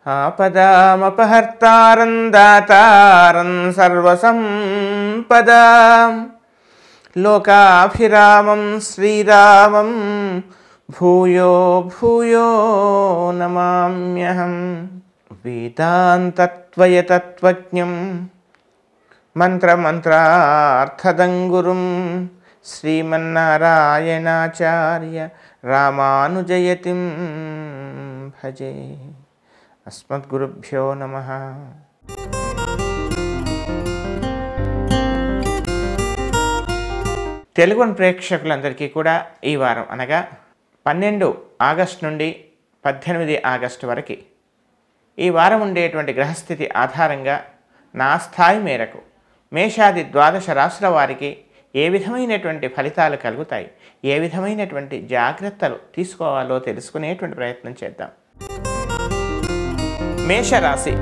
ఆపదామపహర్తారం దాతారం సర్వసంపదాం లోకాభిరామం శ్రీరామం భూయో భూయో నమామ్యహం వేదాంతత్వయతత్వజ్ఞం మంత్రమంత్రార్థదం గురుం శ్రీమన్నారాయణాచార్య రామానుజయతిం భజే అస్మద్గురుభ్యో నమ తెలుగు ప్రేక్షకులందరికీ కూడా ఈ వారం అనగా పన్నెండు ఆగస్టు నుండి పద్దెనిమిది ఆగస్టు వరకు ఈ వారం ఉండేటువంటి గ్రహస్థితి ఆధారంగా నా స్థాయి మేరకు మేషాది ద్వాదశ రాశుల వారికి ఏ విధమైనటువంటి ఫలితాలు కలుగుతాయి ఏ విధమైనటువంటి జాగ్రత్తలు తీసుకోవాలో తెలుసుకునేటువంటి ప్రయత్నం చేద్దాం మేషరాశి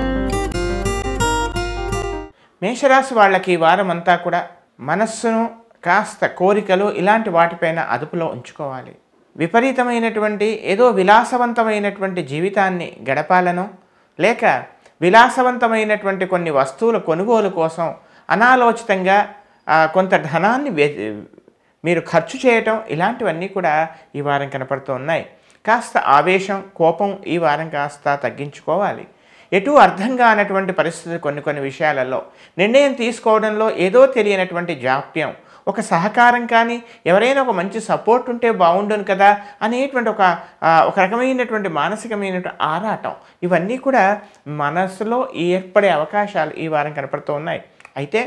మేషరాశి వాళ్ళకి ఈ వారం అంతా కూడా మనస్సును కాస్త కోరికలు ఇలాంటి వాటిపైన అదుపులో ఉంచుకోవాలి విపరీతమైనటువంటి ఏదో విలాసవంతమైనటువంటి జీవితాన్ని గడపాలనో లేక విలాసవంతమైనటువంటి కొన్ని వస్తువుల కొనుగోలు కోసం అనాలోచితంగా ఆ, కొంత ధనాన్ని వే- మీరు ఖర్చు చేయటం ఇలాంటివన్నీ కూడా ఈ వారం కనపడుతూ ఉన్నాయి కాస్త ఆవేశం కోపం ఈ వారం కాస్త తగ్గించుకోవాలి ఎటు అర్థం కానటువంటి పరిస్థితి కొన్ని కొన్ని విషయాలలో నిర్ణయం తీసుకోవడంలో ఏదో తెలియనటువంటి జాప్యం ఒక సహకారం కానీ ఎవరైనా ఒక మంచి సపోర్ట్ ఉంటే బాగుండును కదా అనేటువంటి ఒక ఆ, ఒక రకమైనటువంటి మానసికమైనటువంటి ఆరాటం ఇవన్నీ కూడా మనసులో ఏర్పడే అవకాశాలు ఈ వారం కనపడుతూ ఉన్నాయి అయితే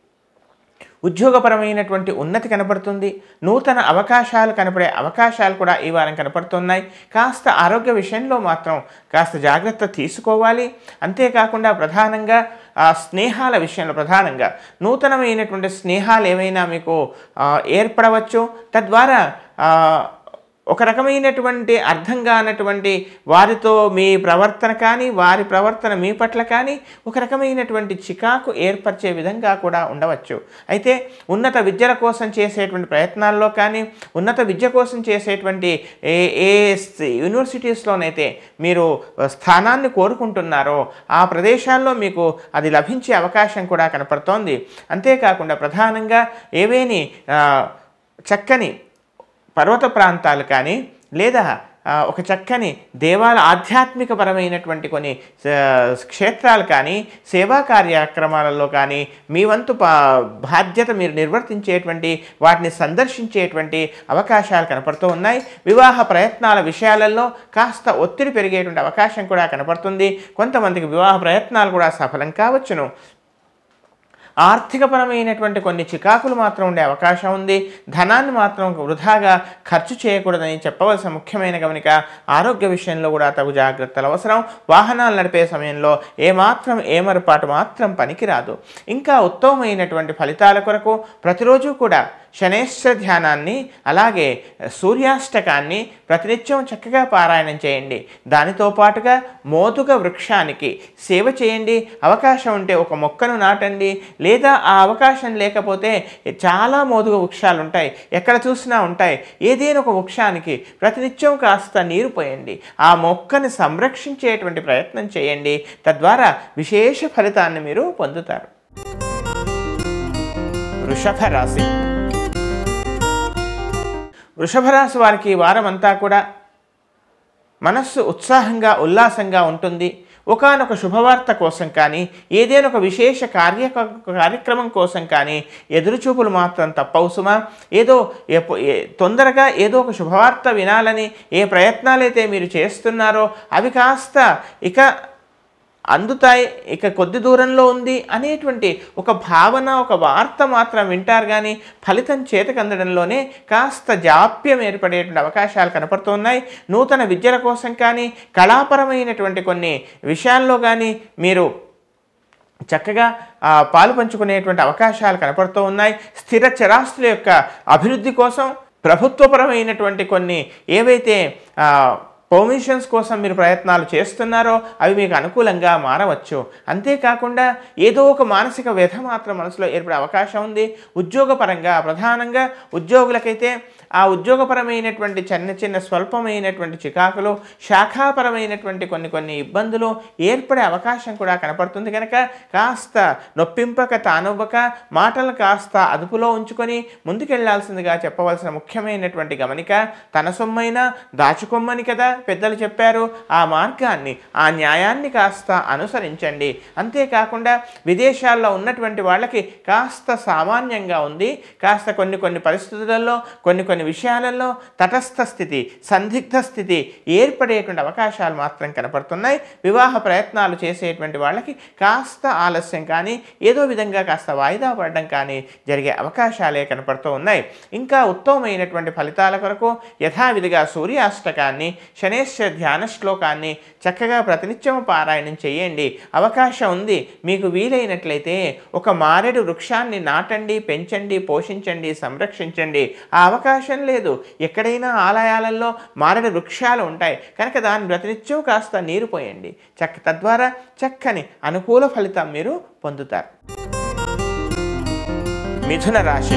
ఉద్యోగపరమైనటువంటి ఉన్నతి కనపడుతుంది నూతన అవకాశాలు కనపడే అవకాశాలు కూడా ఈ వారం కనపడుతున్నాయి కాస్త ఆరోగ్య విషయంలో మాత్రం కాస్త జాగ్రత్త తీసుకోవాలి అంతేకాకుండా ప్రధానంగా ఆ స్నేహాల విషయంలో ప్రధానంగా నూతనమైనటువంటి స్నేహాలు ఏవైనా మీకు ఆ, ఏర్పడవచ్చు తద్వారా ఆ, ఒక రకమైనటువంటి అర్థం కానటువంటి వారితో మీ ప్రవర్తన కానీ వారి ప్రవర్తన మీ పట్ల కానీ ఒక రకమైనటువంటి చికాకు ఏర్పరిచే విధంగా కూడా ఉండవచ్చు అయితే ఉన్నత విద్యల కోసం చేసేటువంటి ప్రయత్నాల్లో కానీ ఉన్నత విద్య కోసం చేసేటువంటి ఏ ఏ స్- యూనివర్సిటీస్లోనైతే మీరు స్థానాన్ని కోరుకుంటున్నారో ఆ ప్రదేశాల్లో మీకు అది లభించే అవకాశం కూడా కనపడుతోంది అంతేకాకుండా ప్రధానంగా ఏవేని ఆ, చక్కని పర్వత ప్రాంతాలు కానీ లేదా ఆ, ఒక చక్కని దేవాల ఆధ్యాత్మికపరమైనటువంటి కొన్ని ఆ, క్షేత్రాలు కానీ సేవా కార్యక్రమాలలో కానీ మీ వంతు పా బాధ్యత మీరు నిర్వర్తించేటువంటి వాటిని సందర్శించేటువంటి అవకాశాలు కనపడుతూ ఉన్నాయి వివాహ ప్రయత్నాల విషయాలలో కాస్త ఒత్తిడి పెరిగేటువంటి అవకాశం కూడా కనపడుతుంది కొంతమందికి వివాహ ప్రయత్నాలు కూడా సఫలం కావచ్చును ఆర్థికపరమైనటువంటి కొన్ని చికాకులు మాత్రం ఉండే అవకాశం ఉంది ధనాన్ని మాత్రం వృధాగా ఖర్చు చేయకూడదని చెప్పవలసిన ముఖ్యమైన గమనిక ఆరోగ్య విషయంలో కూడా తగు జాగ్రత్తలు అవసరం వాహనాలు నడిపే సమయంలో ఏమాత్రం ఏమరపాటు మాత్రం పనికిరాదు ఇంకా ఉత్తమమైనటువంటి ఫలితాల కొరకు ప్రతిరోజు కూడా శనేశ్వర ధ్యానాన్ని అలాగే సూర్యాష్టకాన్ని ప్రతినిత్యం చక్కగా పారాయణం చేయండి దానితో పాటుగా మోదుగ వృక్షానికి సేవ చేయండి అవకాశం ఉంటే ఒక మొక్కను నాటండి లేదా ఆ అవకాశం లేకపోతే చాలా మోదుగ వృక్షాలు ఉంటాయి ఎక్కడ చూసినా ఉంటాయి ఏదైనా ఒక వృక్షానికి ప్రతినిత్యం కాస్త నీరు పోయండి ఆ మొక్కని సంరక్షించేటువంటి ప్రయత్నం చేయండి తద్వారా విశేష ఫలితాన్ని మీరు పొందుతారు వృషభ రాశి వృషభ రాశి వారికి ఈ వారం అంతా కూడా మనస్సు ఉత్సాహంగా ఉల్లాసంగా ఉంటుంది ఒకానొక శుభవార్త కోసం కానీ ఏదైనా ఒక విశేష కార్య కార్యక్రమం కోసం కానీ ఎదురుచూపులు మాత్రం తప్పవు సుమా ఏదో ఎప్పు- ఏ- తొందరగా ఏదో ఒక శుభవార్త వినాలని ఏ ప్రయత్నాలైతే మీరు చేస్తున్నారో అవి కాస్త ఇక అందుతాయి ఇక కొద్ది దూరంలో ఉంది అనేటువంటి ఒక భావన ఒక వార్త మాత్రం వింటారు కానీ ఫలితం చేతికి అందడంలోనే కాస్త జాప్యం ఏర్పడేటువంటి అవకాశాలు కనపడుతున్నాయి నూతన విద్యల కోసం కానీ కళాపరమైనటువంటి కొన్ని విషయాల్లో కానీ మీరు చక్కగా ఆ, పాలు పంచుకునేటువంటి అవకాశాలు కనపడుతూ ఉన్నాయి స్థిర చరాస్తుల యొక్క అభివృద్ధి కోసం ప్రభుత్వపరమైనటువంటి కొన్ని ఏవైతే ఆ, పర్మిషన్స్ కోసం మీరు ప్రయత్నాలు చేస్తున్నారో అవి మీకు అనుకూలంగా మారవచ్చు అంతేకాకుండా ఏదో ఒక మానసిక వ్యధ మాత్రం మనసులో ఏర్పడే అవకాశం ఉంది ఉద్యోగపరంగా ప్రధానంగా ఉద్యోగులకైతే ఆ ఉద్యోగపరమైనటువంటి చిన్న చిన్న స్వల్పమైనటువంటి చికాకులు శాఖాపరమైనటువంటి కొన్ని కొన్ని ఇబ్బందులు ఏర్పడే అవకాశం కూడా కనపడుతుంది కనుక కాస్త నొప్పింపక తానొవ్వక మాటలు కాస్త అదుపులో ఉంచుకొని ముందుకెళ్లాల్సిందిగా చెప్పవలసిన ముఖ్యమైనటువంటి గమనిక తన సొమ్మైనా దాచుకొమ్మని కదా పెద్దలు చెప్పారు ఆ మార్గాన్ని ఆ న్యాయాన్ని కాస్త అనుసరించండి అంతేకాకుండా విదేశాల్లో ఉన్నటువంటి వాళ్ళకి కాస్త సామాన్యంగా ఉంది కాస్త కొన్ని కొన్ని పరిస్థితులలో కొన్ని కొన్ని విషయాలలో తటస్థ స్థితి సందిగ్ధ స్థితి ఏర్పడేటువంటి అవకాశాలు మాత్రం కనపడుతున్నాయి వివాహ ప్రయత్నాలు చేసేటువంటి వాళ్ళకి కాస్త ఆలస్యం కానీ ఏదో విధంగా కాస్త వాయిదా పడడం కానీ జరిగే అవకాశాలే కనపడుతూ ఉన్నాయి ఇంకా ఉత్తమమైనటువంటి ఫలితాల కొరకు యథావిధిగా సూర్యాష్టకాన్ని శనేశ్వర ధ్యాన శ్లోకాన్ని చక్కగా ప్రతినిత్యం పారాయణం చేయండి అవకాశం ఉంది మీకు వీలైనట్లయితే ఒక మారెడు వృక్షాన్ని నాటండి పెంచండి పోషించండి సంరక్షించండి ఆ అవకాశం లేదు ఎక్కడైనా ఆలయాలలో మారెడు వృక్షాలు ఉంటాయి కనుక దాన్ని ప్రతినిత్యం కాస్త నీరు పోయండి చక్క తద్వారా చక్కని అనుకూల ఫలితం మీరు పొందుతారు మిథున రాశి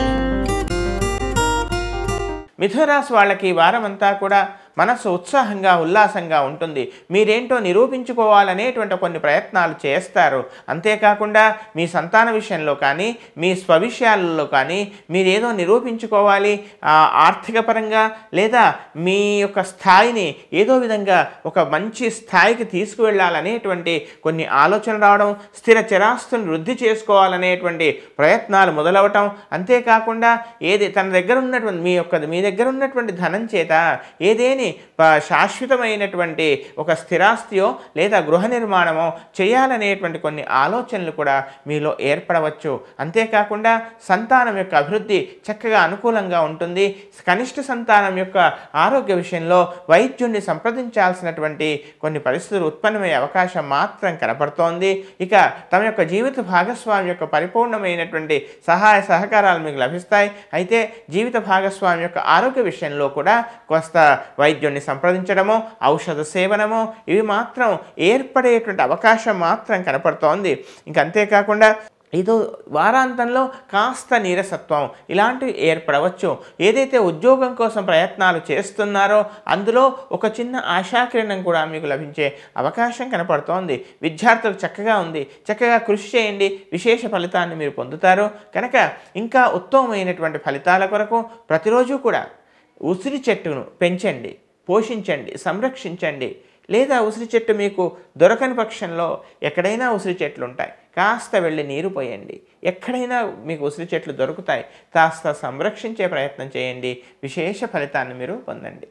మిథున రాశి వాళ్ళకి ఈ వారం అంతా కూడా మనసు ఉత్సాహంగా ఉల్లాసంగా ఉంటుంది మీరేంటో నిరూపించుకోవాలనేటువంటి కొన్ని ప్రయత్నాలు చేస్తారు అంతేకాకుండా మీ సంతాన విషయంలో కానీ మీ స్వవిషయాలలో కానీ మీరేదో నిరూపించుకోవాలి ఆ, ఆర్థిక పరంగా లేదా మీ యొక్క స్థాయిని ఏదో విధంగా ఒక మంచి స్థాయికి తీసుకువెళ్ళాలనేటువంటి కొన్ని ఆలోచన రావడం స్థిర చిరాస్తులను వృద్ధి చేసుకోవాలనేటువంటి ప్రయత్నాలు మొదలవటం అంతేకాకుండా ఏది తన దగ్గర ఉన్నటువంటి మీ యొక్క మీ దగ్గర ఉన్నటువంటి ధనం చేత ఏదేని ప- శాశ్వతమైనటువంటి ఒక స్థిరాస్తియో లేదా గృహ నిర్మాణమో చేయాలనేటువంటి కొన్ని ఆలోచనలు కూడా మీలో ఏర్పడవచ్చు అంతేకాకుండా సంతానం యొక్క అభివృద్ధి చక్కగా అనుకూలంగా ఉంటుంది కనిష్ట సంతానం యొక్క ఆరోగ్య విషయంలో వైద్యుణ్ణి సంప్రదించాల్సినటువంటి కొన్ని పరిస్థితులు ఉత్పన్నమయ్యే అవకాశం మాత్రం కనపడుతోంది ఇక తమ యొక్క జీవిత భాగస్వామి యొక్క పరిపూర్ణమైనటువంటి సహాయ సహకారాలు మీకు లభిస్తాయి అయితే జీవిత భాగస్వామి యొక్క ఆరోగ్య విషయంలో కూడా కొంత వైద్యుణ్ణి సంప్రదించడమో ఔషధ సేవనమో ఇవి మాత్రం ఏర్పడేటువంటి అవకాశం మాత్రం కనపడుతోంది ఇంక అంతేకాకుండా ఇదో వారాంతంలో కాస్త నీరసత్వం ఇలాంటివి ఏర్పడవచ్చు ఏదైతే ఉద్యోగం కోసం ప్రయత్నాలు చేస్తున్నారో అందులో ఒక చిన్న ఆశాకిరణం కూడా మీకు లభించే అవకాశం కనపడుతోంది విద్యార్థులకు చక్కగా ఉంది చక్కగా కృషి చేయండి విశేష ఫలితాన్ని మీరు పొందుతారు కనుక ఇంకా ఉత్తమమైనటువంటి ఫలితాల కొరకు ప్రతిరోజు కూడా ఉసిరి చెట్టును పెంచండి పోషించండి సంరక్షించండి లేదా ఉసిరి చెట్టు మీకు దొరకని పక్షంలో ఎక్కడైనా ఉసిరి చెట్లు ఉంటాయి కాస్త వెళ్ళి నీరు పోయండి ఎక్కడైనా మీకు ఉసిరి చెట్లు దొరుకుతాయి కాస్త సంరక్షించే ప్రయత్నం చేయండి విశేష ఫలితాన్ని మీరు పొందండి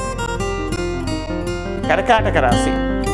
కర్కాటక రాశి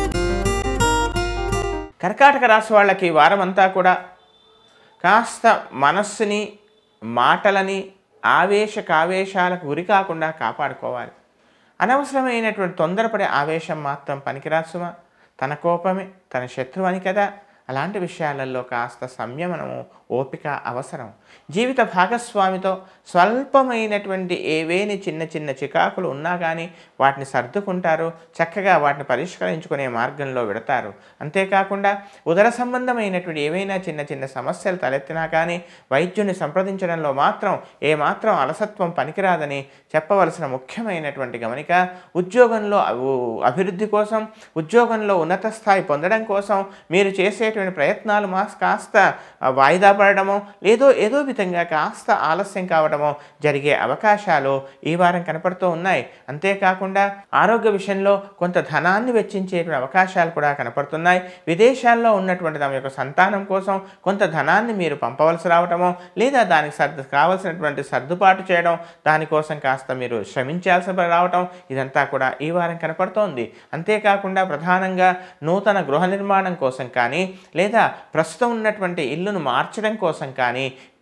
కర్కాటక రాశి వాళ్ళకి ఈ వారం అంతా కూడా కాస్త మనస్సుని మాటలని ఆవేశ కావేశాలకు గురి కాకుండా కాపాడుకోవాలి అనవసరమైనటువంటి తొందరపడే ఆవేశం మాత్రం పనికిరాదు సుమా తన కోపమే తన శత్రువు అని కదా అలాంటి విషయాలలో కాస్త సంయమనము ఓపిక అవసరం జీవిత భాగస్వామితో స్వల్పమైనటువంటి ఏవేని చిన్న చిన్న చికాకులు ఉన్నా కానీ వాటిని సర్దుకుంటారు చక్కగా వాటిని పరిష్కరించుకునే మార్గంలో విడతారు అంతేకాకుండా ఉదర సంబంధమైనటువంటి ఏవైనా చిన్న చిన్న సమస్యలు తలెత్తినా కానీ వైద్యుని సంప్రదించడంలో మాత్రం ఏమాత్రం అలసత్వం పనికిరాదని చెప్పవలసిన ముఖ్యమైనటువంటి గమనిక ఉద్యోగంలో అవు- అభివృద్ధి కోసం ఉద్యోగంలో ఉన్నత స్థాయి పొందడం కోసం మీరు చేసేటువంటి ప్రయత్నాలు మా కాస్త ఆ, వాయిదా పడడమో లేదో ఏదో విధంగా కాస్త ఆలస్యం కావడమో జరిగే అవకాశాలు ఈ వారం కనపడుతూ ఉన్నాయి అంతేకాకుండా ఆరోగ్య విషయంలో కొంత ధనాన్ని వెచ్చించేటువంటి అవకాశాలు కూడా కనపడుతున్నాయి విదేశాల్లో ఉన్నటువంటి తమ యొక్క సంతానం కోసం కొంత ధనాన్ని మీరు పంపవలసి రావటమో లేదా దానికి సర్దు కావలసినటువంటి సర్దుబాటు చేయడం దానికోసం కాస్త మీరు శ్రమించాల్సి రావటం ఇదంతా కూడా ఈ వారం కనపడుతోంది అంతేకాకుండా ప్రధానంగా నూతన గృహ నిర్మాణం కోసం కానీ లేదా ప్రస్తుతం ఉన్నటువంటి ఇల్లును మార్చడం కోసం కానీ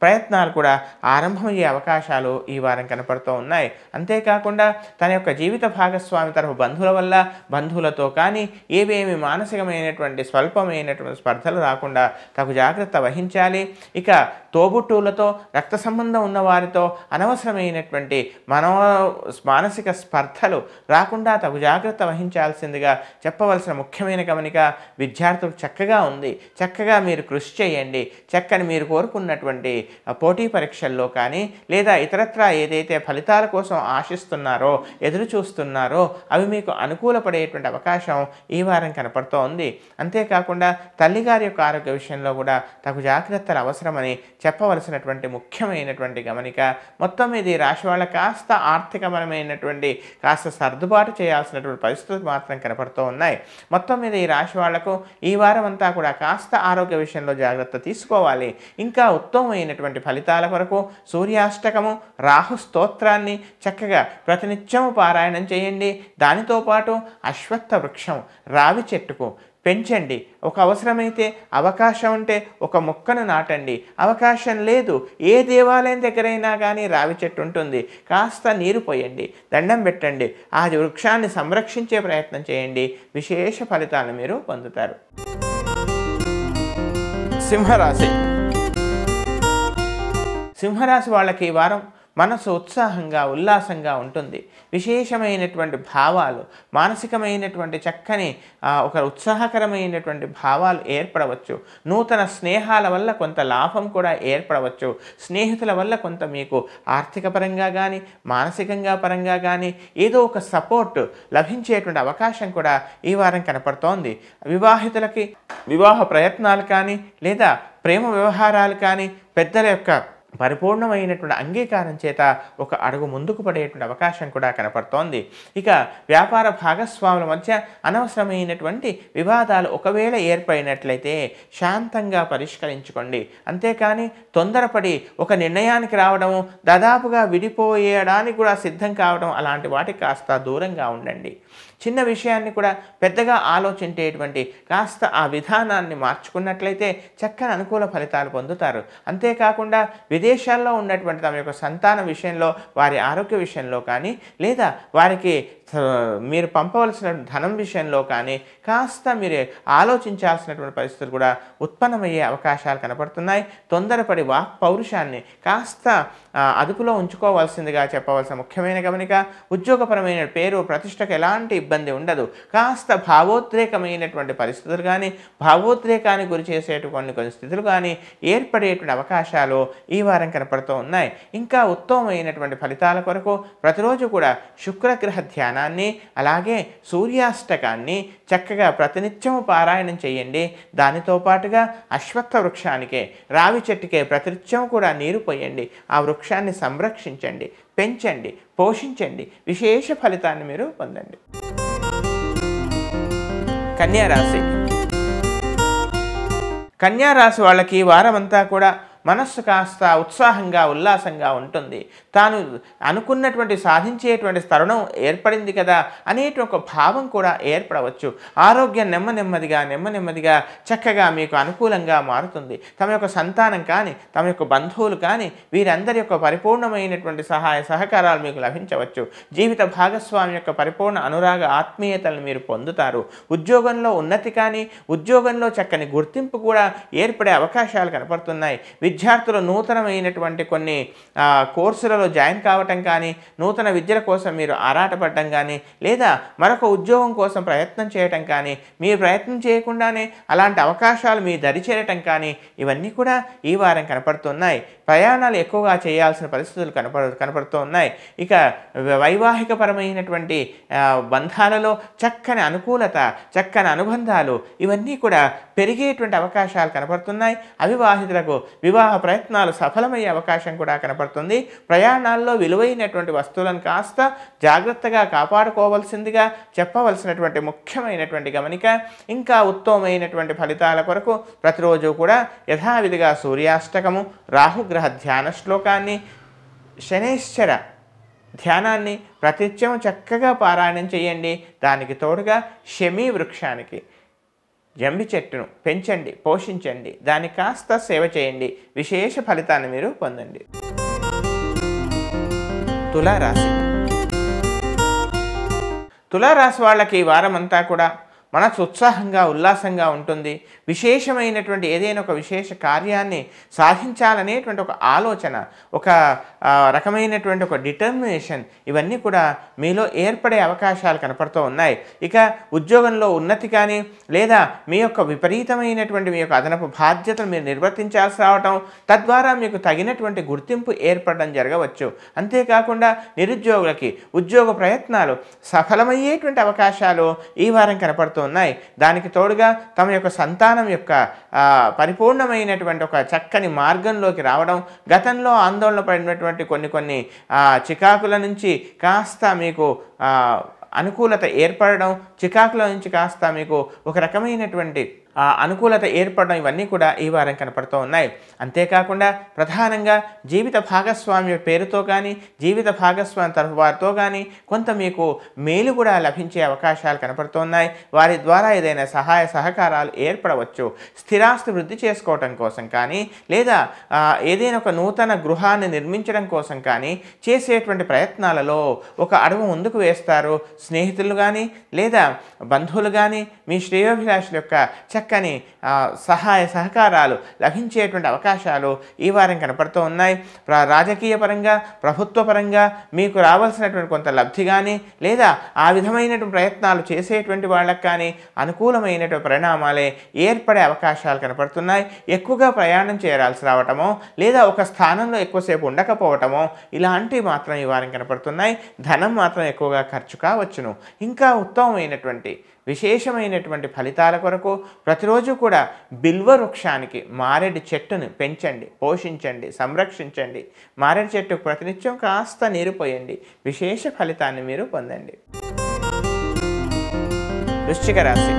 ప్రయత్నాలు కూడా ఆరంభమయ్యే అవకాశాలు ఈ వారం కనపడుతూ ఉన్నాయి అంతేకాకుండా తన యొక్క జీవిత భాగస్వామి తరఫు బంధువుల వల్ల బంధువులతో కానీ ఏవేమి మానసికమైనటువంటి స్వల్పమైనటువంటి స్పర్ధలు రాకుండా తగు జాగ్రత్త వహించాలి ఇక తోబుట్టువులతో రక్త సంబంధం ఉన్న వారితో అనవసరమైనటువంటి మనో మానసిక స్పర్ధలు రాకుండా తగు జాగ్రత్త వహించాల్సిందిగా చెప్పవలసిన ముఖ్యమైన గమనిక విద్యార్థులకు చక్కగా ఉంది చక్కగా మీరు కృషి చేయండి చక్కని మీరు కోరుకున్నటువంటి ఆ, పోటీ పరీక్షల్లో కానీ లేదా ఇతరత్రా ఏదైతే ఫలితాల కోసం ఆశిస్తున్నారో ఎదురు చూస్తున్నారో అవి మీకు అనుకూలపడేటువంటి అవకాశం ఈ వారం కనపడుతోంది అంతేకాకుండా తల్లిగారి యొక్క ఆరోగ్య విషయంలో కూడా తగు జాగ్రత్తలు అవసరమని చెప్పవలసినటువంటి ముఖ్యమైనటువంటి గమనిక మొత్తం మీద ఈ రాశి వాళ్ళ కాస్త ఆర్థికపరమైనటువంటి కాస్త సర్దుబాటు చేయాల్సినటువంటి పరిస్థితులు మాత్రం కనపడుతూ ఉన్నాయి మొత్తం మీద ఈ రాశి వాళ్లకు ఈ వారం అంతా కూడా కాస్త ఆరోగ్య విషయంలో జాగ్రత్త తీసుకోవాలి ఇంకా ఉత్తమమైనటువంటి ఫలితాల కొరకు సూర్యాష్టకము రాహు స్తోత్రాన్ని చక్కగా ప్రతినిత్యము పారాయణం చేయండి దానితో పాటు అశ్వత్థ వృక్షం రావి చెట్టుకు పెంచండి ఒక అవసరమైతే అవకాశం ఉంటే ఒక మొక్కను నాటండి అవకాశం లేదు ఏ దేవాలయం దగ్గరైనా కానీ రావి చెట్టు ఉంటుంది కాస్త నీరు పోయండి దండం పెట్టండి ఆ వృక్షాన్ని సంరక్షించే ప్రయత్నం చేయండి విశేష ఫలితాలను మీరు పొందుతారు సింహరాశి సింహరాశి వాళ్ళకి ఈ వారం మనసు ఉత్సాహంగా ఉల్లాసంగా ఉంటుంది విశేషమైనటువంటి భావాలు మానసికమైనటువంటి చక్కని ఆ, ఒక ఉత్సాహకరమైనటువంటి భావాలు ఏర్పడవచ్చు నూతన స్నేహాల వల్ల కొంత లాభం కూడా ఏర్పడవచ్చు స్నేహితుల వల్ల కొంత మీకు ఆర్థిక పరంగా కానీ మానసికంగా పరంగా కానీ ఏదో ఒక సపోర్ట్ లభించేటువంటి అవకాశం కూడా ఈ వారం కనపడుతోంది వివాహితులకి వివాహ ప్రయత్నాలు కానీ లేదా ప్రేమ వ్యవహారాలు కానీ పెద్దల యొక్క పరిపూర్ణమైనటువంటి అంగీకారం చేత ఒక అడుగు ముందుకు పడేటువంటి అవకాశం కూడా కనపడుతోంది ఇక వ్యాపార భాగస్వాముల మధ్య అనవసరమైనటువంటి వివాదాలు ఒకవేళ ఏర్పడినట్లయితే శాంతంగా పరిష్కరించుకోండి అంతేకాని తొందరపడి ఒక నిర్ణయానికి రావడము దాదాపుగా విడిపోయేయడానికి కూడా సిద్ధం కావడం అలాంటి వాటికి కాస్త దూరంగా ఉండండి చిన్న విషయాన్ని కూడా పెద్దగా ఆలోచించేటువంటి కాస్త ఆ విధానాన్ని మార్చుకున్నట్లయితే చక్కని అనుకూల ఫలితాలు పొందుతారు అంతేకాకుండా విదేశాల్లో ఉన్నటువంటి తమ యొక్క సంతాన విషయంలో వారి ఆరోగ్య విషయంలో కానీ లేదా వారికి ఆ, మీరు పంపవలసిన ధనం విషయంలో కానీ కాస్త మీరు ఆలోచించాల్సినటువంటి పరిస్థితులు కూడా ఉత్పన్నమయ్యే అవకాశాలు కనపడుతున్నాయి తొందరపడి వాక్ పౌరుషాన్ని కాస్త ఆ, అదుపులో ఉంచుకోవాల్సిందిగా చెప్పవలసిన ముఖ్యమైన గమనిక ఉద్యోగపరమైన పేరు ప్రతిష్టకు ఎలాంటి ఇబ్బంది ఉండదు కాస్త భావోద్రేకమైనటువంటి పరిస్థితులు కానీ భావోద్రేకానికి గురి చేసేటువంటి కొన్ని స్థితులు కానీ ఏర్పడేటువంటి అవకాశాలు ఈ వారం కనపడుతూ ఉన్నాయి ఇంకా ఉత్తమమైనటువంటి ఫలితాల కొరకు ప్రతిరోజు కూడా శుక్రగ్రహ ధ్యానాన్ని అలాగే సూర్యాష్టకాన్ని చక్కగా ప్రతినిత్యము పారాయణం చేయండి దానితో పాటుగా అశ్వత్థ వృక్షానికే రావి చెట్టుకే ప్రతినిత్యం కూడా నీరు పోయండి ఆ వృక్షాన్ని సంరక్షించండి పెంచండి పోషించండి విశేష ఫలితాన్ని మీరు పొందండి కన్యా రాశి కన్యా రాశి వాళ్ళకి ఈ వారమంతా కూడా మనస్సు కాస్త ఉత్సాహంగా ఉల్లాసంగా ఉంటుంది తాను అనుకున్నటువంటి సాధించేటువంటి తరుణం ఏర్పడింది కదా అనేటి ఒక భావం కూడా ఏర్పడవచ్చు ఆరోగ్యం నెమ్మ నెమ్మదిగా నెమ్మ నెమ్మదిగా చక్కగా మీకు అనుకూలంగా మారుతుంది తమ యొక్క సంతానం కానీ తమ యొక్క బంధువులు కానీ వీరందరి యొక్క పరిపూర్ణమైనటువంటి సహాయ సహకారాలు మీకు లభించవచ్చు జీవిత భాగస్వామి యొక్క పరిపూర్ణ అనురాగ ఆత్మీయతలను మీరు పొందుతారు ఉద్యోగంలో ఉన్నతి కానీ ఉద్యోగంలో చక్కని గుర్తింపు కూడా ఏర్పడే అవకాశాలు కనపడుతున్నాయి విద్యార్థులు నూతనమైనటువంటి కొన్ని ఆ, కోర్సులలో జాయిన్ కావటం కానీ నూతన విద్యల కోసం మీరు ఆరాటపడటం కానీ లేదా మరొక ఉద్యోగం కోసం ప్రయత్నం చేయటం కానీ మీరు ప్రయత్నం చేయకుండానే అలాంటి అవకాశాలు మీ దరి చేరటం కానీ ఇవన్నీ కూడా ఈ వారం కనపడుతున్నాయి ప్రయాణాలు ఎక్కువగా చేయాల్సిన పరిస్థితులు కనపడ కనపడుతూ ఉన్నాయి ఇక వైవాహిక పరమైనటువంటి ఆ, బంధాలలో చక్కని అనుకూలత చక్కని అనుబంధాలు ఇవన్నీ కూడా పెరిగేటువంటి అవకాశాలు కనపడుతున్నాయి అవివాహితులకు వివాహ ప్రయత్నాలు సఫలమయ్యే అవకాశం కూడా కనపడుతుంది ప్రయాణాల్లో విలువైనటువంటి వస్తువులను కాస్త జాగ్రత్తగా కాపాడుకోవాల్సిందిగా చెప్పవలసినటువంటి ముఖ్యమైనటువంటి గమనిక ఇంకా ఉత్తమమైనటువంటి ఫలితాల కొరకు ప్రతిరోజు కూడా యథావిధిగా సూర్యాష్టకము రాహుగ్రహ ధ్యాన శ్లోకాన్ని శనేశ్వర ధ్యానాన్ని ప్రతిత్యం చక్కగా పారాయణం చేయండి దానికి తోడుగా శమీ వృక్షానికి జంబి చెట్టును పెంచండి పోషించండి దానికి కాస్త సేవ చేయండి విశేష ఫలితాన్ని మీరు పొందండి తులారాశి తులారాశి వాళ్ళకి ఈ వారం అంతా కూడా మనసు ఉత్సాహంగా ఉల్లాసంగా ఉంటుంది విశేషమైనటువంటి ఏదైనా ఒక విశేష కార్యాన్ని సాధించాలనేటువంటి ఒక ఆలోచన ఒక ఆ, రకమైనటువంటి ఒక డిటర్మినేషన్ ఇవన్నీ కూడా మీలో ఏర్పడే అవకాశాలు కనపడుతూ ఉన్నాయి ఇక ఉద్యోగంలో ఉన్నతి కానీ లేదా మీ యొక్క విపరీతమైనటువంటి మీ యొక్క అదనపు బాధ్యతలు మీరు నిర్వర్తించాల్సి రావటం తద్వారా మీకు తగినటువంటి గుర్తింపు ఏర్పడడం జరగవచ్చు అంతేకాకుండా నిరుద్యోగులకి ఉద్యోగ ప్రయత్నాలు సఫలమయ్యేటువంటి అవకాశాలు ఈ వారం కనపడుతూ ఉన్నాయి దానికి తోడుగా తమ యొక్క సంతానం యొక్క ఆ, పరిపూర్ణమైనటువంటి ఒక చక్కని మార్గంలోకి రావడం గతంలో ఆందోళన పడినటువంటి కొన్ని కొన్ని ఆ, చికాకుల నుంచి కాస్త మీకు ఆ, అనుకూలత ఏర్పడడం చికాకుల నుంచి కాస్త మీకు ఒక రకమైనటువంటి ఆ అనుకూలత ఏర్పడడం ఇవన్నీ కూడా ఈ వారం కనపడుతూ ఉన్నాయి అంతేకాకుండా ప్రధానంగా జీవిత భాగస్వామి పేరుతో కానీ జీవిత భాగస్వామి తరఫు వారితో కానీ కొంత మీకు మేలు కూడా లభించే అవకాశాలు కనపడుతున్నాయి వారి ద్వారా ఏదైనా సహాయ సహకారాలు ఏర్పడవచ్చు స్థిరాస్తి వృద్ధి చేసుకోవటం కోసం కానీ లేదా ఆ, ఏదైనా ఒక నూతన గృహాన్ని నిర్మించడం కోసం కానీ చేసేటువంటి ప్రయత్నాలలో ఒక అడుగు ముందుకు వేస్తారు స్నేహితులు కానీ లేదా బంధువులు కానీ మీ శ్రేయోభిలాషుల యొక్క చక్కని ఆ, సహాయ సహకారాలు లభించేటువంటి అవకాశాలు ఈ వారం కనపడుతూ ఉన్నాయి ప్ర రాజకీయ పరంగా ప్రభుత్వ పరంగా మీకు రావాల్సినటువంటి కొంత లబ్ధి కానీ లేదా ఆ విధమైనటువంటి ప్రయత్నాలు చేసేటువంటి వాళ్ళకి కానీ అనుకూలమైనటువంటి పరిణామాలే ఏర్పడే అవకాశాలు కనపడుతున్నాయి ఎక్కువగా ప్రయాణం చేయాల్సి రావటమో లేదా ఒక స్థానంలో ఎక్కువసేపు ఉండకపోవటమో ఇలాంటివి మాత్రం ఈ వారం కనపడుతున్నాయి ధనం మాత్రం ఎక్కువగా ఖర్చు కావచ్చును ఇంకా ఉత్తమమైనటువంటి విశేషమైనటువంటి ఫలితాల కొరకు ప్రతిరోజు కూడా బిల్వ వృక్షానికి మారేడు చెట్టును పెంచండి పోషించండి సంరక్షించండి మారేడు చెట్టుకు ప్రతినిత్యం కాస్త నీరు పోయండి విశేష ఫలితాన్ని మీరు పొందండి వృశ్చిక రాశి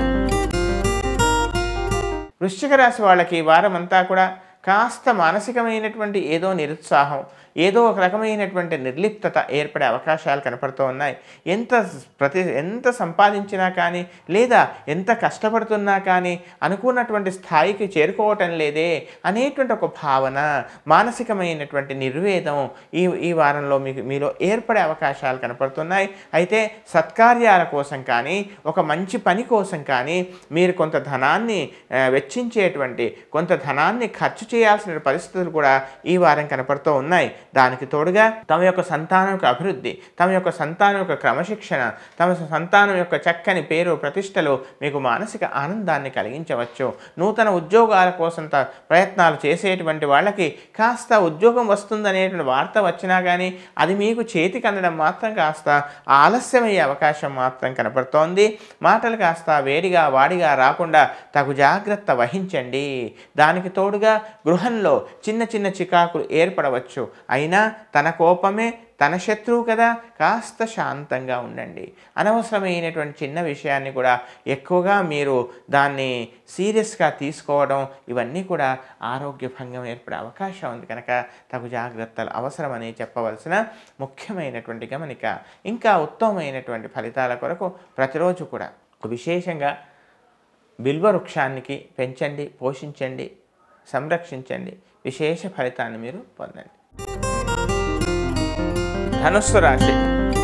వృశ్చిక రాశి వాళ్ళకి ఈ వారం అంతా కూడా కాస్త మానసికమైనటువంటి ఏదో నిరుత్సాహం ఏదో ఒక రకమైనటువంటి నిర్లిప్తత ఏర్పడే అవకాశాలు కనపడుతూ ఉన్నాయి ఎంత ప్రతి ఎంత సంపాదించినా కానీ లేదా ఎంత కష్టపడుతున్నా కానీ అనుకున్నటువంటి స్థాయికి చేరుకోవటం లేదే అనేటువంటి ఒక భావన మానసికమైనటువంటి నిర్వేదం ఈ ఈ వారంలో మీకు మీలో ఏర్పడే అవకాశాలు కనపడుతున్నాయి అయితే సత్కార్యాల కోసం కానీ ఒక మంచి పని కోసం కానీ మీరు కొంత ధనాన్ని ఆ, వెచ్చించేటువంటి కొంత ధనాన్ని ఖర్చు చేయాల్సిన పరిస్థితులు కూడా ఈ వారం కనపడుతూ ఉన్నాయి దానికి తోడుగా తమ యొక్క సంతానం యొక్క అభివృద్ధి తమ యొక్క సంతానం యొక్క క్రమశిక్షణ తమ సంతానం యొక్క చక్కని పేరు ప్రతిష్టలు మీకు మానసిక ఆనందాన్ని కలిగించవచ్చు నూతన ఉద్యోగాల కోసం త- ప్రయత్నాలు చేసేటువంటి వాళ్ళకి కాస్త ఉద్యోగం వస్తుందనేటువంటి వార్త వచ్చినా కానీ అది మీకు చేతికి అందడం మాత్రం కాస్త ఆలస్యమయ్యే అవకాశం మాత్రం కనపడుతోంది మాటలు కాస్త వేడిగా వాడిగా రాకుండా తగు జాగ్రత్త వహించండి దానికి తోడుగా గృహంలో చిన్న చిన్న చికాకులు ఏర్పడవచ్చు అయినా తన కోపమే తన శత్రువు కదా కాస్త శాంతంగా ఉండండి అనవసరమైనటువంటి చిన్న విషయాన్ని కూడా ఎక్కువగా మీరు దాన్ని సీరియస్గా తీసుకోవడం ఇవన్నీ కూడా ఆరోగ్య భంగం ఏర్పడే అవకాశం ఉంది కనుక తగు జాగ్రత్తలు అవసరమని చెప్పవలసిన ముఖ్యమైనటువంటి గమనిక ఇంకా ఉత్తమమైనటువంటి ఫలితాల కొరకు ప్రతిరోజు కూడా విశేషంగా బిల్వ వృక్షానికి పెంచండి పోషించండి సంరక్షించండి విశేష ఫలితాన్ని మీరు పొందండి ధనుస్సు రాశి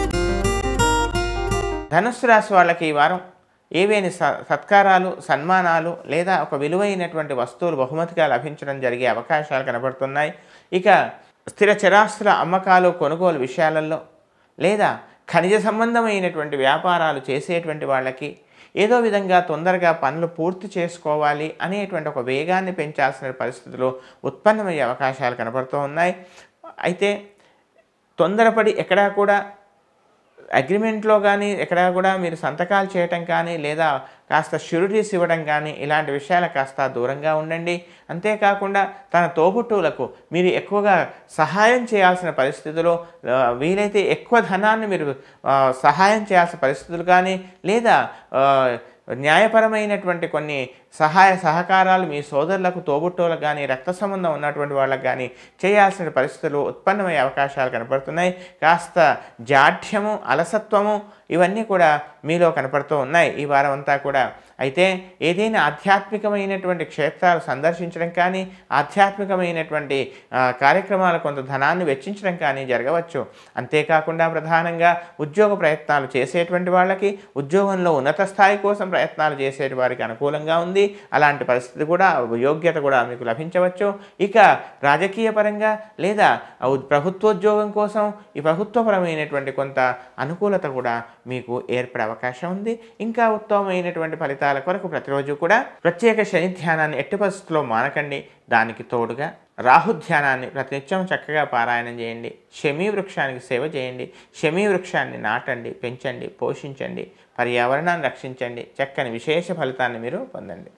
ధనుస్సు రాశి వాళ్ళకి ఈ వారం ఏవేని స సత్కారాలు సన్మానాలు లేదా ఒక విలువైనటువంటి వస్తువులు బహుమతిగా లభించడం జరిగే అవకాశాలు కనబడుతున్నాయి ఇక స్థిర చరాస్తుల అమ్మకాలు కొనుగోలు విషయాలలో లేదా ఖనిజ సంబంధమైనటువంటి వ్యాపారాలు చేసేటువంటి వాళ్ళకి ఏదో విధంగా తొందరగా పనులు పూర్తి చేసుకోవాలి అనేటువంటి ఒక వేగాన్ని పెంచాల్సిన పరిస్థితులు ఉత్పన్నమయ్యే అవకాశాలు కనబడుతూ ఉన్నాయి అయితే తొందరపడి ఎక్కడా కూడా అగ్రిమెంట్లో కానీ ఎక్కడా కూడా మీరు సంతకాలు చేయటం కానీ లేదా కాస్త షూరిటీస్ ఇవ్వడం కానీ ఇలాంటి విషయాలు కాస్త దూరంగా ఉండండి అంతేకాకుండా తన తోబుట్టువులకు మీరు ఎక్కువగా సహాయం చేయాల్సిన పరిస్థితులు ఆ, వీలైతే ఎక్కువ ధనాన్ని మీరు ఆ, సహాయం చేయాల్సిన పరిస్థితులు కానీ లేదా ఆ, న్యాయపరమైనటువంటి కొన్ని సహాయ సహకారాలు మీ సోదరులకు తోబుట్టువులకు కానీ రక్త సంబంధం ఉన్నటువంటి వాళ్ళకి కానీ చేయాల్సిన పరిస్థితులు ఉత్పన్నమయ్యే అవకాశాలు కనపడుతున్నాయి కాస్త జాఢ్యము అలసత్వము ఇవన్నీ కూడా మీలో కనపడుతూ ఉన్నాయి ఈ వారం అంతా కూడా అయితే ఏదైనా ఆధ్యాత్మికమైనటువంటి క్షేత్రాలు సందర్శించడం కానీ ఆధ్యాత్మికమైనటువంటి ఆ, కార్యక్రమాలు కొంత ధనాన్ని వెచ్చించడం కానీ జరగవచ్చు అంతేకాకుండా ప్రధానంగా ఉద్యోగ ప్రయత్నాలు చేసేటువంటి వాళ్ళకి ఉద్యోగంలో ఉన్నత స్థాయి కోసం ప్రయత్నాలు చేసే వారికి అనుకూలంగా ఉంది అలాంటి పరిస్థితి కూడా యోగ్యత కూడా మీకు లభించవచ్చు ఇక రాజకీయ పరంగా లేదా ఉ- ప్రభుత్వోద్యోగం కోసం ఈ ప్రభుత్వపరమైనటువంటి కొంత అనుకూలత కూడా మీకు ఏర్పడే అవకాశం ఉంది ఇంకా ఉత్తమమైనటువంటి ఫలితాల కొరకు ప్రతిరోజు కూడా ప్రత్యేక శని ధ్యానాన్ని ఎట్టి పరిస్థితుల్లో మానకండి దానికి తోడుగా రాహు ధ్యానాన్ని ప్రతినిత్యం చక్కగా పారాయణం చేయండి శమీ వృక్షానికి సేవ చేయండి శమీ వృక్షాన్ని నాటండి పెంచండి పోషించండి పర్యావరణాన్ని రక్షించండి చక్కని విశేష ఫలితాన్ని మీరు పొందండి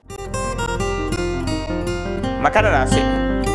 మకర రాశి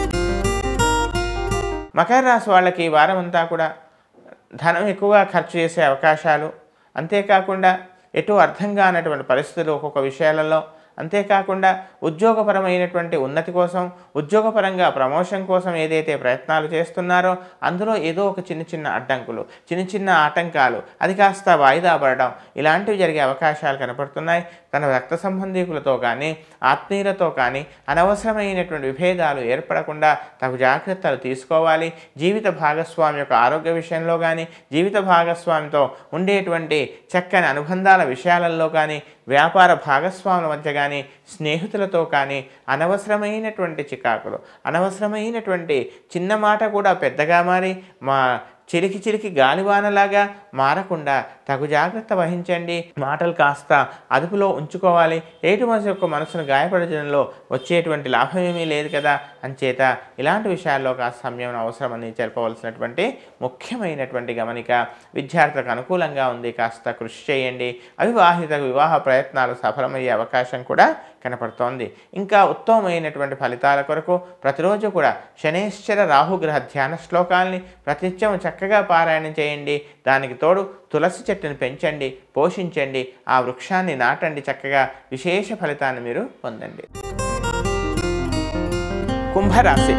మకర రాశి వాళ్ళకి ఈ వారం అంతా కూడా ధనం ఎక్కువగా ఖర్చు చేసే అవకాశాలు అంతేకాకుండా ఎటు అర్థం కానటువంటి పరిస్థితులు ఒక్కొక్క విషయాలలో అంతేకాకుండా ఉద్యోగపరమైనటువంటి ఉన్నతి కోసం ఉద్యోగపరంగా ప్రమోషన్ కోసం ఏదైతే ప్రయత్నాలు చేస్తున్నారో అందులో ఏదో ఒక చిన్న చిన్న అడ్డంకులు చిన్న చిన్న ఆటంకాలు అది కాస్త వాయిదా పడడం ఇలాంటివి జరిగే అవకాశాలు కనపడుతున్నాయి తన రక్త సంబంధీకులతో కానీ ఆత్మీయులతో కానీ అనవసరమైనటువంటి విభేదాలు ఏర్పడకుండా తగు జాగ్రత్తలు తీసుకోవాలి జీవిత భాగస్వామి యొక్క ఆరోగ్య విషయంలో కానీ జీవిత భాగస్వామితో ఉండేటువంటి చక్కని అనుబంధాల విషయాలలో కానీ వ్యాపార భాగస్వాముల మధ్య కానీ స్నేహితులతో కానీ అనవసరమైనటువంటి చికాకులు అనవసరమైనటువంటి చిన్న మాట కూడా పెద్దగా మారి మా చిలికి చిలికి గాలివానలాగా మారకుండా తగు జాగ్రత్త వహించండి మాటలు కాస్త అదుపులో ఉంచుకోవాలి ఏటు మనసు యొక్క మనసును గాయపరచడంలో వచ్చేటువంటి లాభం ఏమీ లేదు కదా అంచేత ఇలాంటి విషయాల్లో కాస్త సమయం అవసరమని చెప్పవలసినటువంటి ముఖ్యమైనటువంటి గమనిక విద్యార్థులకు అనుకూలంగా ఉంది కాస్త కృషి చేయండి అవివాహిత వివాహ ప్రయత్నాలు సఫలమయ్యే అవకాశం కూడా కనపడుతోంది ఇంకా ఉత్తమమైనటువంటి ఫలితాల కొరకు ప్రతిరోజు కూడా శనేశ్వర రాహుగ్రహ ధ్యాన శ్లోకాల్ని ప్రతినిత్యం చక్కగా పారాయణం చేయండి దానికి తోడు తులసి చెట్టుని పెంచండి పోషించండి ఆ వృక్షాన్ని నాటండి చక్కగా విశేష ఫలితాన్ని మీరు పొందండి కుంభరాశి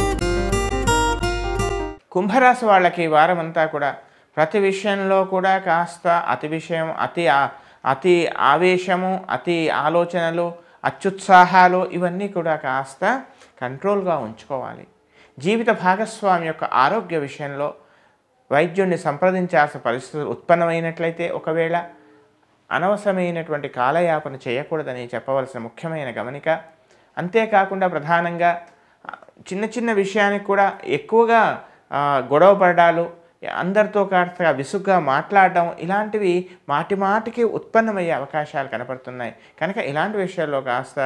కుంభరాశి వాళ్ళకి ఈ వారం అంతా కూడా ప్రతి విషయంలో కూడా కాస్త అతి విషయం అతి ఆ- అతి ఆవేశము అతి ఆలోచనలు అత్యుత్సాహాలు ఇవన్నీ కూడా కాస్త కంట్రోల్గా ఉంచుకోవాలి జీవిత భాగస్వామి యొక్క ఆరోగ్య విషయంలో వైద్యుడిని సంప్రదించాల్సిన పరిస్థితులు ఉత్పన్నమైనట్లయితే ఒకవేళ అనవసరమైనటువంటి కాలయాపన చేయకూడదని చెప్పవలసిన ముఖ్యమైన గమనిక అంతేకాకుండా ప్రధానంగా ఆ, చిన్న చిన్న విషయానికి కూడా ఎక్కువగా ఆ, గొడవ పడాలు అందరితో కాస్త విసుగ్గా మాట్లాడడం ఇలాంటివి మాటి మాటికి ఉత్పన్నమయ్యే అవకాశాలు కనపడుతున్నాయి కనుక ఇలాంటి విషయాల్లో కాస్త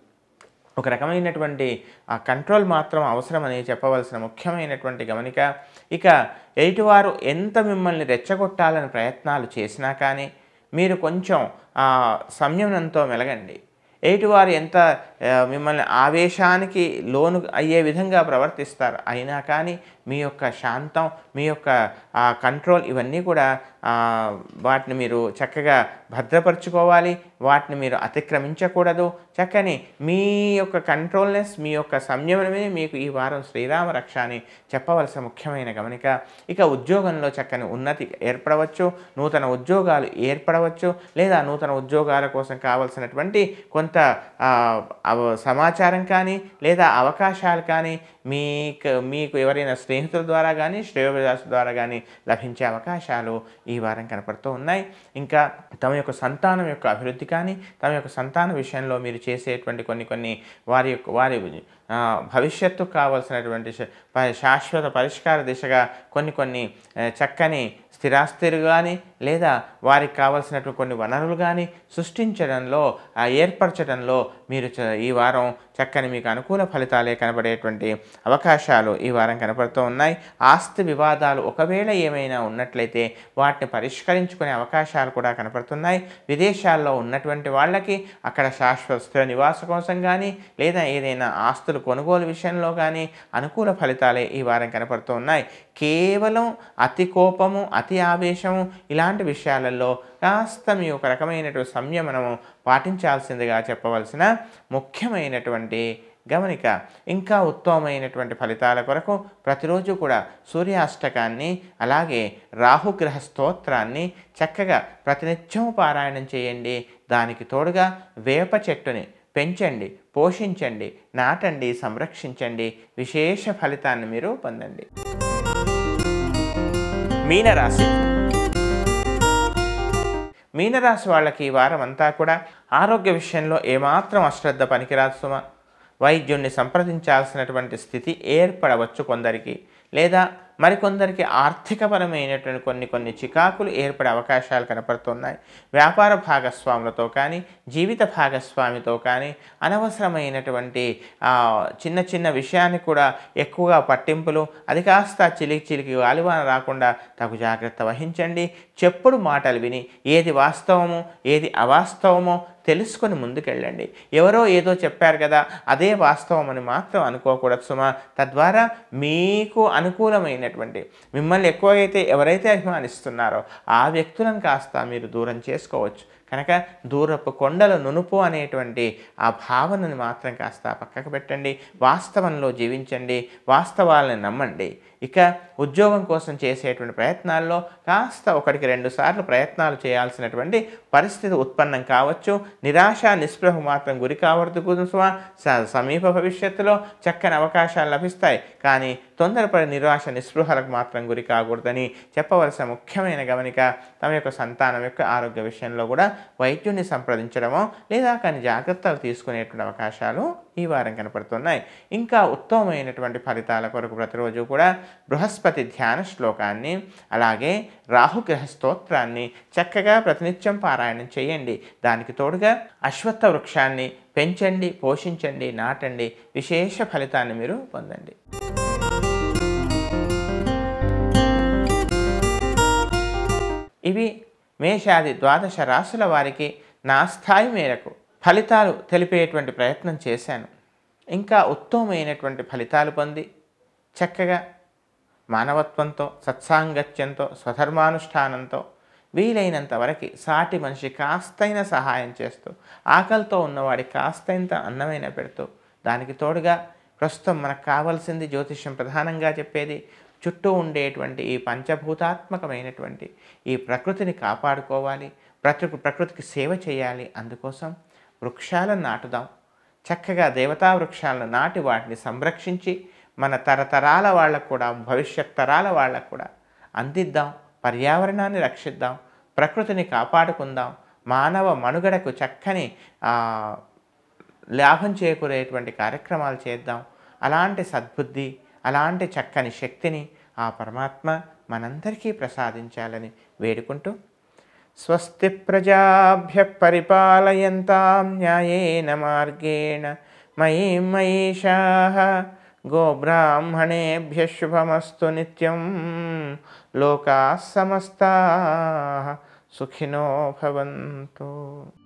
ఒక రకమైనటువంటి ఆ కంట్రోల్ మాత్రం అవసరమని చెప్పవలసిన ముఖ్యమైనటువంటి గమనిక ఇక ఎదుటివారు ఎంత మిమ్మల్ని రెచ్చగొట్టాలని ప్రయత్నాలు చేసినా కానీ మీరు కొంచెం ఆ, సంయమనంతో మెలగండి ఎదుటివారు ఎంత ఆ, మిమ్మల్ని ఆవేశానికి లోను అయ్యే విధంగా ప్రవర్తిస్తారు అయినా కానీ మీ యొక్క శాంతం మీ యొక్క ఆ, కంట్రోల్ ఇవన్నీ కూడా ఆ, వాటిని మీరు చక్కగా భద్రపరచుకోవాలి వాటిని మీరు అతిక్రమించకూడదు చక్కని మీ యొక్క కంట్రోల్నెస్ మీ యొక్క సంయమనమే మీకు ఈ వారం శ్రీరామ రక్ష అని చెప్పవలసిన ముఖ్యమైన గమనిక ఇక ఉద్యోగంలో చక్కని ఉన్నతి ఏర్పడవచ్చు నూతన ఉద్యోగాలు ఏర్పడవచ్చు లేదా నూతన ఉద్యోగాల కోసం కావలసినటువంటి కొంత ఆ, అవ- సమాచారం కానీ లేదా అవకాశాలు కానీ మీకు మీకు ఎవరైనా స్నేహితుల ద్వారా కానీ శ్రేయోభిలాషుల ద్వారా కానీ లభించే అవకాశాలు ఈ వారం కనపడుతూ ఉన్నాయి ఇంకా తమ యొక్క సంతానం యొక్క అభివృద్ధి కానీ తమ యొక్క సంతాన విషయంలో మీరు చేసేటువంటి కొన్ని కొన్ని వారి యొక్క వారి ఆ, భవిష్యత్తు కావాల్సినటువంటి శ- ప- శాశ్వత పరిష్కార దిశగా కొన్ని కొన్ని ఆ, చక్కని స్థిరాస్తులు కానీ లేదా వారికి కావలసినటువంటి కొన్ని వనరులు కానీ సృష్టించడంలో ఆ ఏర్పరచడంలో మీరు చ- ఈ వారం చక్కని మీకు అనుకూల ఫలితాలే కనబడేటువంటి అవకాశాలు ఈ వారం కనపడుతూ ఉన్నాయి ఆస్తి వివాదాలు ఒకవేళ ఏమైనా ఉన్నట్లయితే వాటిని పరిష్కరించుకునే అవకాశాలు కూడా కనపడుతున్నాయి విదేశాల్లో ఉన్నటువంటి వాళ్ళకి అక్కడ శాశ్వత స్థిర నివాస కోసం కానీ లేదా ఏదైనా ఆస్తులు కొనుగోలు విషయంలో కానీ అనుకూల ఫలితాలే ఈ వారం కనపడుతూ ఉన్నాయి కేవలం అతి కోపము అతి ఆవేశము ఇలాంటి విషయాలలో కాస్త మీ ఒక రకమైనటువంటి సంయమనము పాటించాల్సిందిగా చెప్పవలసిన ముఖ్యమైనటువంటి గమనిక ఇంకా ఉత్తమమైనటువంటి ఫలితాల కొరకు ప్రతిరోజు కూడా సూర్యాష్టకాన్ని అలాగే రాహుగ్రహ స్తోత్రాన్ని చక్కగా ప్రతినిత్యం పారాయణం చేయండి దానికి తోడుగా వేప చెట్టుని పెంచండి పోషించండి నాటండి సంరక్షించండి విశేష ఫలితాన్ని మీరు పొందండి మీనరాశి మీనరాశి వాళ్ళకి ఈ వారం అంతా కూడా ఆరోగ్య విషయంలో ఏమాత్రం అశ్రద్ధ పనికిరాదు సుమ వైద్యుణ్ణి సంప్రదించాల్సినటువంటి స్థితి ఏర్పడవచ్చు కొందరికి లేదా మరికొందరికి ఆర్థికపరమైనటువంటి కొన్ని కొన్ని చికాకులు ఏర్పడే అవకాశాలు కనపడుతున్నాయి వ్యాపార భాగస్వాములతో కానీ జీవిత భాగస్వామితో కానీ అనవసరమైనటువంటి ఆ, చిన్న చిన్న విషయాన్ని కూడా ఎక్కువగా పట్టింపులు అది కాస్త చిలికి చిలికి వాలివాన రాకుండా తగు జాగ్రత్త వహించండి చెప్పుడు మాటలు విని ఏది వాస్తవమో ఏది అవాస్తవమో తెలుసుకొని ముందుకెళ్ళండి ఎవరో ఏదో చెప్పారు కదా అదే వాస్తవం అని మాత్రం అనుకోకూడదు సుమా తద్వారా మీకు అనుకూలమైనటువంటి మిమ్మల్ని ఎక్కువైతే ఎవరైతే అభిమానిస్తున్నారో ఆ వ్యక్తులను కాస్త మీరు దూరం చేసుకోవచ్చు కనుక దూరపు కొండల నునుపు అనేటువంటి ఆ భావనని మాత్రం కాస్త పక్కకు పెట్టండి వాస్తవంలో జీవించండి వాస్తవాలను నమ్మండి ఇక ఉద్యోగం కోసం చేసేటువంటి ప్రయత్నాల్లో కాస్త ఒకటికి రెండు సార్లు ప్రయత్నాలు చేయాల్సినటువంటి పరిస్థితి ఉత్పన్నం కావచ్చు నిరాశ నిస్పృహ మాత్రం గురి కావద్దు కుదుసుమా స- సమీప భవిష్యత్తులో చక్కని అవకాశాలు లభిస్తాయి కానీ తొందరపడి నిరాశ నిస్పృహలకు మాత్రం గురి కాకూడదని చెప్పవలసిన ముఖ్యమైన గమనిక తమ యొక్క సంతానం యొక్క ఆరోగ్య విషయంలో కూడా వైద్యుని సంప్రదించడమో లేదా కానీ జాగ్రత్తలు తీసుకునేటువంటి అవకాశాలు ఈ వారం కనపడుతున్నాయి ఇంకా ఉత్తమమైనటువంటి ఫలితాల కొరకు ప్రతిరోజు కూడా బృహస్పతి ధ్యాన శ్లోకాన్ని అలాగే రాహుగ్రహ స్తోత్రాన్ని చక్కగా ప్రతినిత్యం పారాయణం చేయండి దానికి తోడుగా అశ్వత్థ వృక్షాన్ని పెంచండి పోషించండి నాటండి విశేష ఫలితాన్ని మీరు పొందండి ఇవి మేషాది ద్వాదశ రాశుల వారికి నా స్థాయి మేరకు ఫలితాలు తెలిపేటువంటి ప్రయత్నం చేశాను ఇంకా ఉత్తమమైనటువంటి ఫలితాలు పొంది చక్కగా మానవత్వంతో సత్సాంగత్యంతో స్వధర్మానుష్ఠానంతో వీలైనంత వరకు సాటి మనిషి కాస్తైన సహాయం చేస్తూ ఆకలితో ఉన్నవాడి కాస్తైంత అన్నమైన పెడుతూ దానికి తోడుగా ప్రస్తుతం మనకు కావాల్సింది జ్యోతిష్యం ప్రధానంగా చెప్పేది చుట్టూ ఉండేటువంటి ఈ పంచభూతాత్మకమైనటువంటి ఈ ప్రకృతిని కాపాడుకోవాలి ప్రకృతి ప్రకృతికి సేవ చేయాలి అందుకోసం వృక్షాలను నాటుదాం చక్కగా దేవతా వృక్షాలను నాటి వాటిని సంరక్షించి మన తరతరాల వాళ్ళకు కూడా భవిష్యత్ తరాల వాళ్ళకు కూడా అందిద్దాం పర్యావరణాన్ని రక్షిద్దాం ప్రకృతిని కాపాడుకుందాం మానవ మనుగడకు చక్కని ఆ, లాభం చేకూరేటువంటి కార్యక్రమాలు చేద్దాం అలాంటి సద్బుద్ధి అలాంటి చక్కని శక్తిని ఆ పరమాత్మ మనందరికీ ప్రసాదించాలని వేడుకుంటూ స్వస్తి ప్రజాభ్య పరిపాలయంతాం న్యాయేన మార్గేణ మయీ మయీషా గోబ్రాహ్మణేభ్య శుభమస్తు నిత్యం లోకా సమస్తా సుఖినో భవంతు